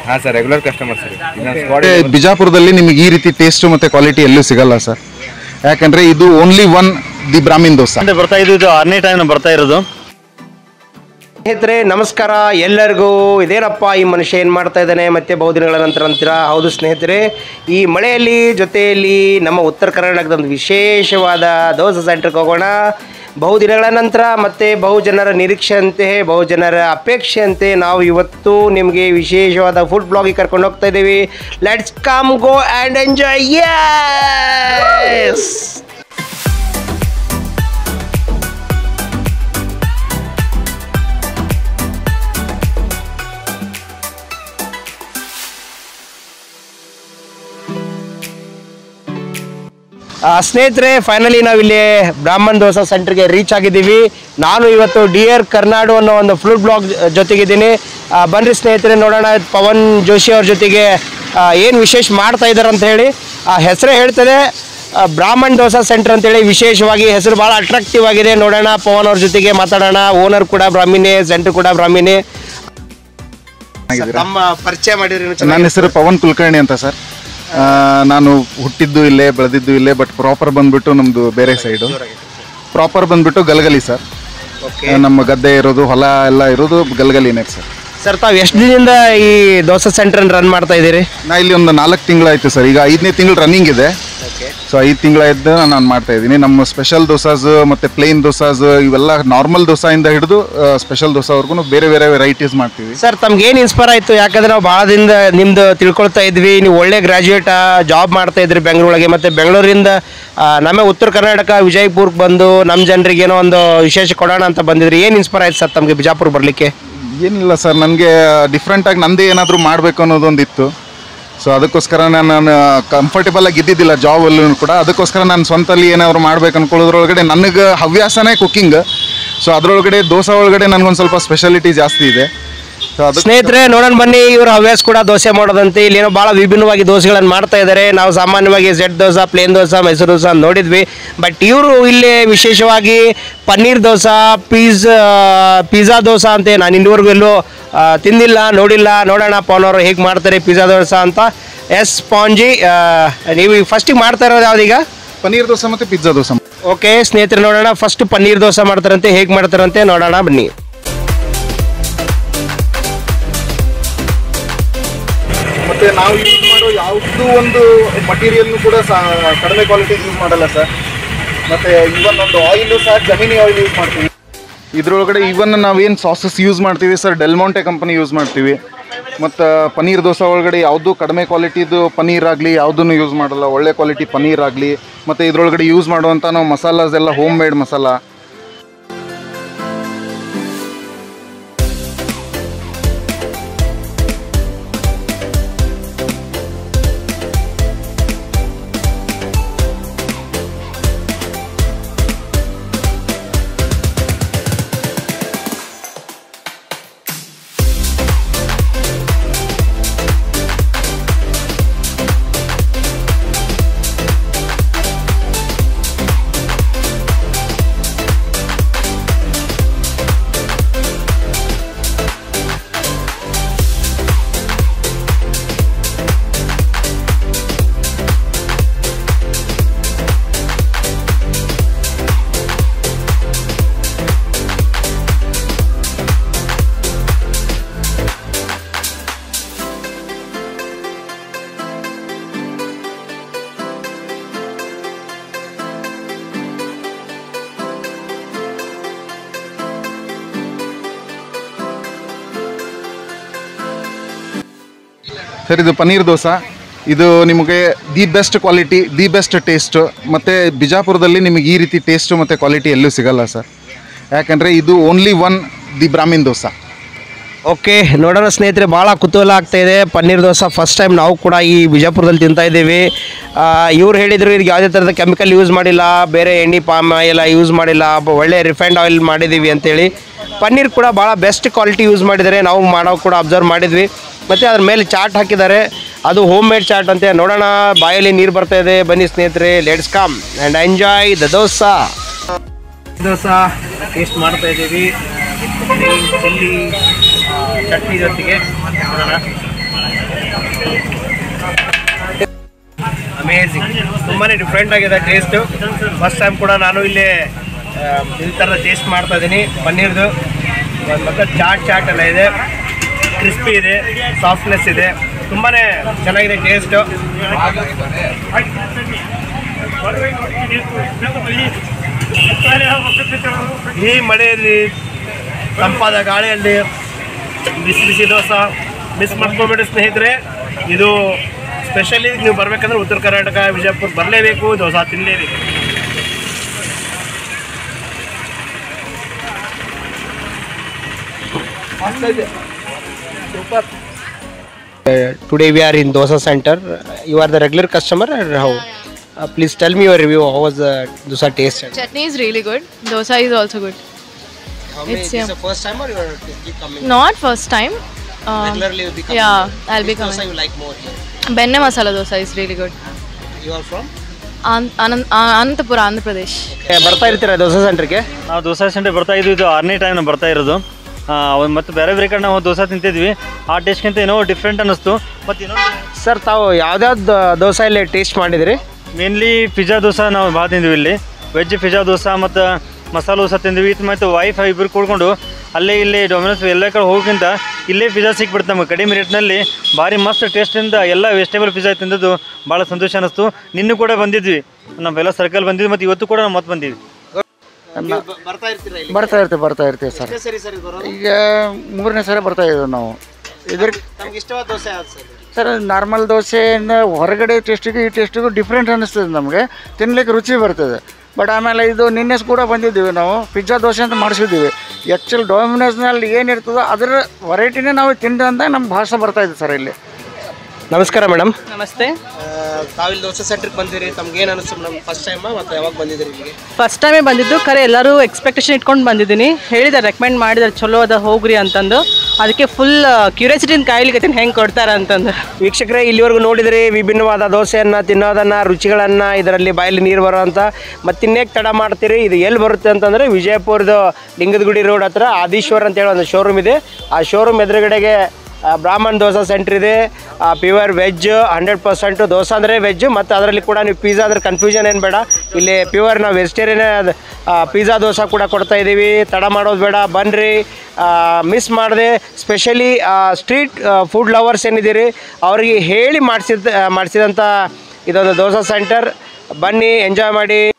ಹಾಂ sir regular customer sir ಇದನ್ನ ಮತ್ತೆ ಬಿಜಾಪುರದಲ್ಲಿ ನಿಮಗೆ ಈ ರೀತಿ ಟೇಸ್ಟ್ ಮತ್ತೆ ಕ್ವಾಲಿಟಿ ಎಲ್ಲೂ ಸಿಗಲ್ಲ ಸರ್ ಯಾಕಂದ್ರೆ ಇದು only one the Brahmin dosa ಅಂದ್ರೆ ಬರ್ತಾ ಇದು ಇದು ಆರನೇ ಟೈಮ್ ಬರ್ತಾ ಇರೋದು ಸ್ನೇಹಿತರೆ ನಮಸ್ಕಾರ ಎಲ್ಲರಿಗೂ ಇದೇನಪ್ಪ ಈ ಮನುಷ್ಯ ಏನು ಮಾಡ್ತಾ ಇದ್ದಾನೆ ಮತ್ತೆ ಬಹುದಿನಗಳ ನಂತರ ಅಂತೀರಾ ಹೌದು ಸ್ನೇಹಿತರೆ ಈ ಮಳೆಯಲ್ಲಿ ಜೊತೆಯಲ್ಲಿ ನಮ್ಮ ಉತ್ತರ ಕರ್ನಾಟಕದ ಒಂದು ವಿಶೇಷವಾದ ದೋಸೆ ಸೆಂಟ್ರಿಗೆ ಹೋಗೋಣ ಬಹುದಿನಗಳ ನಂತರ ಮತ್ತೆ ಬಹು ಜನರ ನಿರೀಕ್ಷೆಯಂತೆ ಬಹು ಜನರ ಅಪೇಕ್ಷೆಯಂತೆ ನಾವು ಇವತ್ತು ನಿಮಗೆ ವಿಶೇಷವಾದ ಫುಡ್ ಬ್ಲಾಗಿಗೆ ಕರ್ಕೊಂಡು ಹೋಗ್ತಾ ಇದ್ದೀವಿ let's come go and enjoy yes ಆ, ಸ್ನೇಹಿತರೆ ಫೈನಲಿ ನಾವಿಲ್ಲಿ ಬ್ರಾಹ್ಮಣ್ ದೋಸಾ ಸೆಂಟರ್ಗೆ ರೀಚ್ ಆಗಿದ್ದೀವಿ ನಾನು ಇವತ್ತು ಡಿ ಆರ್ ಕರ್ನಾಡು ಅನ್ನೋ ಒಂದು ಫುಡ್ ಬ್ಲಾಗ್ ಜೊತೆಗಿದ್ದೀನಿ ಆ, ಬನ್ರಿ ಸ್ನೇಹಿತರೆ ನೋಡೋಣ ಪವನ್ ಜೋಶಿ ಅವ್ರ ಜೊತೆಗೆ ಏನು ವಿಶೇಷ ಮಾಡ್ತಾ ಇದ್ದಾರೆ ಅಂತ ಹೇಳಿ ಆ ಹೆಸರೇ ಹೇಳ್ತದೆ ಆ, ಬ್ರಾಹ್ಮಣ್ ದೋಸಾ ಸೆಂಟರ್ ಅಂತೇಳಿ ವಿಶೇಷವಾಗಿ ಹೆಸರು ಭಾಳ ಅಟ್ರಾಕ್ಟಿವ್ ಆಗಿದೆ ನೋಡೋಣ ಪವನ್ ಅವ್ರ ಜೊತೆಗೆ ಮಾತಾಡೋಣ ಓನರ್ ಕೂಡ ಬ್ರಾಹ್ಮಿನೇ ಸೆಂಟರ್ ಕೂಡ ಬ್ರಾಹ್ಮಿನೇ ತಮ್ಮ ಪರಿಚಯ ಮಾಡಿದ್ರಿ ನನ್ನ ಹೆಸರು ಪವನ್ ಕುಲಕರ್ಣಿ ಅಂತ ಸರ್ ಆ, ನಾನು ಹುಟ್ಟಿದ್ದು ಇಲ್ಲೇ ಬೆಳೆದಿದ್ದು ಇಲ್ಲೇ ಬಟ್ ಪ್ರಾಪರ್ ಬಂದ್ಬಿಟ್ಟು ನಮ್ದು ಬೇರೆ ಸೈಡು ಪ್ರಾಪರ್ ಬಂದ್ಬಿಟ್ಟು ಗಲಗಲಿ ಸರ್ ನಮ್ಮ ಗದ್ದೆ ಇರೋದು ಹೊಲ ಎಲ್ಲ ಇರೋದು ಗಲಗಲಿನೇ ಸರ್ ಸರ್ ತಾವು ಎಷ್ಟು ದಿನದಿಂದ ಈ ದೋಸೆ ಸೆಂಟರ್ ರನ್ ಮಾಡ್ತಾ ಇದ್ದೀರಿ ನಾ ಇಲ್ಲಿ ಒಂದು ನಾಲ್ಕು ತಿಂಗಳಾಯ್ತು ಸರ್ ಈಗ ಐದನೇ ತಿಂಗಳು ರನ್ನಿಂಗ್ ಇದೆ ಸೊ ಐದು ತಿಂಗಳಾಯ್ತು ನಾನು ಮಾಡ್ತಾ ಇದ್ದೀನಿ ನಮ್ಮ ಸ್ಪೆಷಲ್ ದೋಸಾಸ್ ಮತ್ತೆ ಪ್ಲೇನ್ ದೋಸಾಸ್ ಇವೆಲ್ಲ ನಾರ್ಮಲ್ ದೋಸಾಯಿಂದ ಹಿಡಿದು ಸ್ಪೆಷಲ್ ದೋಸಾವರೆಗೂ ಬೇರೆ ಬೇರೆ ವೆರೈಟೀಸ್ ಮಾಡ್ತೀವಿ ಸರ್ ತಮ್ಗೆ ಏನು ಇನ್ಸ್ಪೈರ್ ಆಯಿತು ಯಾಕಂದ್ರೆ ನಾವು ಭಾಳ ದಿನದ ನಿಮ್ದು ತಿಳ್ಕೊಳ್ತಾ ಇದ್ವಿ ನೀವು ಒಳ್ಳೆ ಗ್ರಾಜ್ಯುಯೇಟ್ ಜಾಬ್ ಮಾಡ್ತಾ ಇದ್ರಿ ಬೆಂಗಳೂರೊಳಗೆ ಮತ್ತು ಬೆಂಗಳೂರಿಂದ ಆ, ನಮ್ಮ ಉತ್ತರ ಕರ್ನಾಟಕ ವಿಜಯಪುರಕ್ಕೆ ಬಂದು ನಮ್ಮ ಜನರಿಗೆ ಏನೋ ಒಂದು ವಿಶೇಷ ಕೊಡೋಣ ಅಂತ ಬಂದಿದ್ರಿ ಏನು ಇನ್ಸ್ಪೈರ್ ಆಯ್ತು ಸರ್ ತಮಗೆ ಬಿಜಾಪುರ ಬರಲಿಕ್ಕೆ ಏನಿಲ್ಲ ಸರ್ ನನಗೆ ಡಿಫ್ರೆಂಟಾಗಿ ನಂದೇ ಏನಾದರೂ ಮಾಡಬೇಕು ಅನ್ನೋದೊಂದಿತ್ತು ಸೊ ಅದಕ್ಕೋಸ್ಕರ ನಾನು ನಾನು ಕಂಫರ್ಟೇಬಲ್ ಆಗಿ ಇದ್ದಿದ್ದಿಲ್ಲ ಜಾಬಲ್ಲೂ ಕೂಡ ಅದಕ್ಕೋಸ್ಕರ ನಾನು ಸ್ವಂತಲ್ಲಿ ಏನಾದ್ರು ಮಾಡ್ಬೇಕು ಅನ್ಕೊಳ್ಳೋದ್ರೊಳಗಡೆ ನನಗೆ ಹವ್ಯಾಸನೇ ಕುಕ್ಕಿಂಗ್ ಸೊ ಅದರೊಳಗಡೆ ದೋಸೆ ಒಳಗಡೆ ನನಗೊಂದು ಸ್ವಲ್ಪ ಸ್ಪೆಷಾಲಿಟಿ ಜಾಸ್ತಿ ಇದೆ ಸೊ ಅದಕ್ಕೆ ಸ್ನೇಹಿತರೆ ನೋಡೋಣ ಬನ್ನಿ ಇವ್ರ ಹವ್ಯಾಸ ಕೂಡ ದೋಸೆ ಮಾಡೋದಂತೆ ಇಲ್ಲಿ ಏನೋ ಭಾಳ ವಿಭಿನ್ನವಾಗಿ ದೋಸೆಗಳನ್ನು ಮಾಡ್ತಾ ಇದ್ದಾರೆ ನಾವು ಸಾಮಾನ್ಯವಾಗಿ ಜೆಡ್ ದೋಸೆ ಪ್ಲೇನ್ ದೋಸೆ ಮೈಸೂರು ದೋಸೆ ಅಂತ ನೋಡಿದ್ವಿ ಬಟ್ ಇವರು ಇಲ್ಲಿ ವಿಶೇಷವಾಗಿ ಪನ್ನೀರ್ ದೋಸೆ ಪೀಸ್ ಪಿಜ್ಜಾ ದೋಸೆ ಅಂತೆ ನಾನು ಇನ್ನೂವರೆಗೂ ಎಲ್ಲೂ ಆ, ತಿಂದಿಲ್ಲ ನೋಡಿಲ್ಲ ನೋಡೋಣ ಪವನವರು ಹೇಗೆ ಮಾಡ್ತಾರೆ ಪಿಜ್ಜಾ ದೋಸೆ ಅಂತ ಎಸ್ ಪಾಂಜಿ ಆ, ನೀವು ಫಸ್ಟಿಗೆ ಮಾಡ್ತಾ ಇರೋದು ಯಾವ್ದೀಗ ಪನ್ನೀರ್ ದೋಸೆ ಮತ್ತು ಪಿಜ್ಜಾ ದೋಸೆ ಓಕೆ ಸ್ನೇಹಿತರೆ ನೋಡೋಣ ಫಸ್ಟ್ ಪನ್ನೀರ್ ದೋಸೆ ಮಾಡ್ತಾರಂತೆ ಹೇಗೆ ಮಾಡ್ತಾರಂತೆ ನೋಡೋಣ ಬನ್ನಿ ಮತ್ತು ನಾವು ಯೂಸ್ ಮಾಡೋ ಯಾವುದೂ ಒಂದು ಮಟೀರಿಯಲ್ನು ಕೂಡ ಸಹ ಕಡಿಮೆ ಕ್ವಾಲಿಟಿ ಯೂಸ್ ಮಾಡಲ್ಲ ಸರ್ ಮತ್ತು ಇವನ್ ಒಂದು ಆಯಿಲು ಸಹ ಜಮೀನಿ ಆಯಿಲ್ ಯೂಸ್ ಮಾಡ್ತೀವಿ ಇದ್ರೊಳಗಡೆ ಇವನ್ ನಾವೇನು ಸಾಸಸ್ ಯೂಸ್ ಮಾಡ್ತೀವಿ ಸರ್ ಡೆಲ್ಮೌಂಟೆ ಕಂಪನಿ ಯೂಸ್ ಮಾಡ್ತೀವಿ ಮತ್ತು ಪನ್ನೀರ್ ದೋಸೆ ಒಳಗಡೆ ಯಾವುದೂ ಕಡಿಮೆ ಕ್ವಾಲಿಟಿದು ಪನ್ನೀರ್ ಆಗಲಿ ಯಾವುದನ್ನು ಯೂಸ್ ಮಾಡಲ್ಲ ಒಳ್ಳೆ ಕ್ವಾಲಿಟಿ ಪನ್ನೀರ್ ಆಗಲಿ ಮತ್ತು ಇದ್ರೊಳಗಡೆ ಯೂಸ್ ಮಾಡುವಂಥ ನಾವು ಮಸಾಲಾಸ್ ಎಲ್ಲ ಹೋಮ್ ಮೇಡ್ ಮಸಾಲ ಸರ್ ಇದು ಪನ್ನೀರ್ ದೋಸೆ ಇದು ನಿಮಗೆ the best quality the best taste ಮತ್ತು ಬಿಜಾಪುರದಲ್ಲಿ ನಿಮಗೆ ಈ ರೀತಿ ಟೇಸ್ಟು ಮತ್ತು ಕ್ವಾಲಿಟಿ ಎಲ್ಲೂ ಸಿಗಲ್ಲ ಸರ್ ಯಾಕಂದರೆ ಇದು only one the Brahmin dosa okay ನೋಡೋಣ ಸ್ನೇಹಿತರೆ ಭಾಳ ಕುತೂಹಲ ಆಗ್ತಾ ಇದೆ ಪನ್ನೀರ್ ದೋಸೆ ಫಸ್ಟ್ ಟೈಮ್ ನಾವು ಕೂಡ ಈ ಬಿಜಾಪುರದಲ್ಲಿ ತಿಂತಾ ಇದ್ದೀವಿ ಇವ್ರು ಹೇಳಿದರು ಇದಕ್ಕೆ ಯಾವುದೇ ಥರದ ಕೆಮಿಕಲ್ ಯೂಸ್ ಮಾಡಿಲ್ಲ ಬೇರೆ ಎಣ್ಣೆ ಪಾಮ್ ಆಯಿಲ್ ಯೂಸ್ ಮಾಡಿಲ್ಲ ಬ- ಒಳ್ಳೆ ರಿಫೈನ್ಡ್ ಆಯಿಲ್ ಮಾಡಿದ್ದೀವಿ ಅಂತೇಳಿ ಪನ್ನೀರ್ ಕೂಡ ಭಾಳ ಬೆಸ್ಟ್ ಕ್ವಾಲಿಟಿ ಯೂಸ್ ಮಾಡಿದ್ದಾರೆ ನಾವು ಮಾಡೋ ಕೂಡ ಅಬ್ಸರ್ವ್ ಮಾಡಿದ್ವಿ ಮತ್ತು ಅದ್ರ ಮೇಲೆ ಚಾಟ್ ಹಾಕಿದ್ದಾರೆ ಅದು ಹೋಮ್ ಮೇಡ್ ಚಾಟ್ ಅಂತೆ ನೋಡೋಣ ಬಾಯಲ್ಲಿ ನೀರು ಬರ್ತಾ ಇದೆ ಬನ್ನಿ ಸ್ನೇಹಿತರೆ let's come and enjoy the dosa dosa taste ಮಾಡ್ತಾ ಇದ್ದೀವಿ ಚಿಲ್ಲಿ ಚಟ್ನಿ ಜೊತೆಗೆ ನೋಡೋಣ ಅಮೇಝಿಂಗ್ ತುಂಬಾ ಡಿಫ್ರೆಂಟ್ ಆಗಿದೆ ಟೇಸ್ಟು ಫಸ್ಟ್ ಟೈಮ್ ಕೂಡ ನಾನು ಇಲ್ಲಿ ಆ, ಈ ಥರದ ಟೇಸ್ಟ್ ಮಾಡ್ತಾ ಇದ್ದೀನಿ ಪನ್ನೀರ್ದು ಮತ್ತು ಚಾಟ್ ಚಾಟ್ ಎಲ್ಲ ಇದೆ ಕ್ರಿಸ್ಪಿ ಇದೆ ಸಾಫ್ಟ್ನೆಸ್ ಇದೆ ತುಂಬಾ ಚೆನ್ನಾಗಿದೆ ಟೇಸ್ಟು ಈ ಮಳೆಯಲ್ಲಿ ತಂಪಾದ ಗಾಳಿಯಲ್ಲಿ ಬಿಸಿ ಬಿಸಿ ದೋಸೆ ಮಿಸ್ ಮಾಡ್ಕೊಬೇಡಿ ಸ್ನೇಹಿತರೆ ಇದು ಸ್ಪೆಷಲಿ ನೀವು ಬರ್ಬೇಕಂದ್ರೆ ಉತ್ತರ ಕರ್ನಾಟಕ ವಿಜಯಪುರ ಬರಲೇಬೇಕು dosa ತಿನ್ನಲೇಬೇಕು Today we are in Dosa Center. You are the regular customer or how? Uh, please tell me your review. How was the dosa taste? Chutney is really good. Dosa is also good. How many- It's, this yeah. the first time or you are keep coming? Not first time. Um, you'll be yeah, I'll be coming. you like more here? Benne masala dosa is really good. You are from? An- Anand- uh, Anantapur, Andhra Pradesh. ಬರ್ತಾ ಇರ್ತೀರಾ ದೋಸಾ ಸೆಂಟರ್ಗೆ ನಾವು dosa centre ಬರ್ತಾ ಇದ್ವಿ ಇದು ಆರನೇ time ನಾವು ಬರ್ತಾ ಇರೋದು ಒಂದು ಮತ್ತು ಬೇರೆ ಬೇರೆ ಕಡೆ ನಾವು ದೋಸೆ ತಿಂತಿದ್ವಿ ಆ ಟೇಸ್ಟ್ಗಿಂತ ಏನೋ ಡಿಫ್ರೆಂಟ್ ಅನ್ನಿಸ್ತು ಮತ್ತು ಇನ್ನೊಂದು ಸರ್ ತಾವು ಯಾವ್ದಾವ್ದು ದೋಸೆ ಇಲ್ಲಿ ಟೇಸ್ಟ್ ಮಾಡಿದ್ರಿ ಮೇನ್ಲಿ ಪಿಜ್ಜಾ ದೋಸೆ ನಾವು ಭಾಳ ತಿಂದ್ವಿ ಇಲ್ಲಿ ವೆಜ್ ಪಿಜ್ಜಾ ದೋಸೆ ಮತ್ತು ಮಸಾಲೆ ದೋಸೆ ತಿಂದ್ವಿ ಮತ್ತು ವೈಫ್ ಇಬ್ಬರು ಕೂಡ್ಕೊಂಡು ಅಲ್ಲೇ ಇಲ್ಲಿ ಡೊಮಿನೋಸ್ ಎಲ್ಲ ಕಡೆ ಹೋಗೋಕ್ಕಿಂತ ಇಲ್ಲೇ ಪಿಜ್ಜಾ ಸಿಕ್ಬಿಡುತ್ತೆ ನಮಗೆ ಕಡಿಮೆ ರೇಟ್ನಲ್ಲಿ ಭಾರಿ ಮಸ್ತ್ ಟೇಸ್ಟಿಂದ ಎಲ್ಲ ವೆಜಿಟೇಬಲ್ ಪಿಜ್ಜಾ ತಿಂದದ್ದು ಭಾಳ ಸಂತೋಷ ಅನ್ನಿಸ್ತು ನಿನ್ನೆ ಕೂಡ ಬಂದಿದ್ವಿ ನಾವೆಲ್ಲ ಸರ್ಕಲ್ ಬಂದಿದ್ವಿ ಮತ್ತು ಇವತ್ತು ಕೂಡ ನಾವು ಮತ್ತೆ ಬಂದಿದ್ವಿ ಬರ್ತಾ ಇರ್ತೀರಾ ಇಲ್ಲಿ ಬರ್ತಾ ಇರ್ತೀವಿ ಬರ್ತಾ ಇರ್ತೀವಿ ಸರ್ ಸರಿ ಸರಿ ಬರೋದು ಈಗ ಮೂರನೇ ಸಲ ಬರ್ತಾ ಇದ್ದೀವಿ ನಾವು ಇದ್ರ ನಮ್ಗೆ ಇಷ್ಟವಾದ ದೋಸೆ ಯಾವ್ದು ಸರ್ ಸರ್ ನಾರ್ಮಲ್ ದೋಸೆಯಿಂದ ಹೊರಗಡೆ ಟೇಸ್ಟಿಗೂ ಈ ಟೇಸ್ಟಿಗೂ ಡಿಫ್ರೆಂಟ್ ಅನ್ನಿಸ್ತದೆ ನಮಗೆ ತಿನ್ಲಿಕ್ಕೆ ರುಚಿ ಬರ್ತದೆ ಬಟ್ ಆಮೇಲೆ ಇದು ನಿನ್ನೆ ಕೂಡ ಬಂದಿದ್ದೀವಿ ನಾವು ಪಿಜ್ಜಾ ದೋಸೆ ಅಂತ ಮಾಡಿಸಿದ್ದೀವಿ ಆ್ಯಕ್ಚುಲ್ ಡೊಮಿನೋಸ್ನಲ್ಲಿ ಏನಿರ್ತದೋ ಅದರ ವೆರೈಟಿನೇ ನಾವು ತಿಂದಂತ ನಮ್ಮ ಭಾಷೆ ಬರ್ತಾ ಇದೆ ಸರ್ ಇಲ್ಲಿ ನಮಸ್ಕಾರ ಮೇಡಮ್ ನಮಸ್ತೆ ತಾವಿಲ್ಲಿ ದೋಸೆ ಸೆಂಟ್ರಿಗೆ ಬಂದಿರಿ ತಮ್ಗೆ ಏನು ಅನಿಸ್ತು ಮೇಡಮ್ ಫಸ್ಟ್ ಟೈಮ್ ಮತ್ತು ಯಾವಾಗ ಬಂದಿದ್ದೀರಿ ಇಲ್ಲಿಗೆ ಫಸ್ಟ್ ಟೈಮೇ ಬಂದಿದ್ದು ಖರೆ ಎಲ್ಲರೂ ಎಕ್ಸ್ಪೆಕ್ಟೇಷನ್ ಇಟ್ಕೊಂಡು ಬಂದಿದ್ದೀನಿ ಹೇಳಿದ್ದಾರೆ ರೆಕಮೆಂಡ್ ಮಾಡಿದ್ದಾರೆ ಚಲೋ ಅದ ಹೋಗ್ರಿ ಅಂತಂದು ಅದಕ್ಕೆ ಫುಲ್ ಕ್ಯೂರಿಯಾಸಿಟಿನ ಕಾಯ್ಲಿಕ್ಕೆ ಹೆಂಗೆ ಕೊಡ್ತಾರೆ ಅಂತಂದು ವೀಕ್ಷಕರೇ ಇಲ್ಲಿವರೆಗೂ ನೋಡಿದ್ರಿ ವಿಭಿನ್ನವಾದ ದೋಸೆಯನ್ನು ತಿನ್ನೋದನ್ನು ರುಚಿಗಳನ್ನು ಇದರಲ್ಲಿ ಬಾಯಲ್ಲಿ ನೀರು ಬರೋ ಅಂತ ಮತ್ತು ಇನ್ನೇಕೆ ತಡ ಮಾಡ್ತೀರಿ ಇದು ಎಲ್ಲಿ ಬರುತ್ತೆ ಅಂತಂದರೆ ವಿಜಯಪುರದ ಲಿಂಗದಗುಡಿ ರೋಡ್ ಹತ್ರ ಆದೀಶ್ವರ್ ಅಂತೇಳಿ ಒಂದು ಶೋರೂಮ್ ಇದೆ ಆ ಶೋರೂಮ್ ಎದುರುಗಡೆಗೆ ಆ, ಬ್ರಾಹ್ಮಣ್ ದೋಸೆ ಸೆಂಟ್ರ್ ಇದೆ pure veg hundred percent dosa ಅಂದರೆ ವೆಜ್ ಮತ್ತು ಅದರಲ್ಲಿ ಕೂಡ ನೀವು ಪಿಜ್ಜಾ ಅಂದ್ರೆ ಕನ್ಫ್ಯೂಷನ್ ಏನು ಬೇಡ ಇಲ್ಲಿ ಪ್ಯೂರ್ ನಾವು ವೆಜಿಟೇರಿಯನ್ ಪಿಜ್ಜಾ ದೋಸೆ ಕೂಡ ಕೊಡ್ತಾ ಇದ್ದೀವಿ ತಡ ಮಾಡೋದು ಬೇಡ ಬನ್ನಿರಿ ಮಿಸ್ ಮಾಡದೆ ಸ್ಪೆಷಲಿ ಸ್ಟ್ರೀಟ್ ಫುಡ್ ಲವರ್ಸ್ ಏನಿದ್ದೀರಿ ಅವರಿಗೆ ಹೇಳಿ ಮಾಡಿಸಿದ ಮಾಡಿಸಿದಂಥ ಇದೊಂದು ದೋಸೆ ಸೆಂಟರ್ ಬನ್ನಿ ಎಂಜಾಯ್ ಮಾಡಿ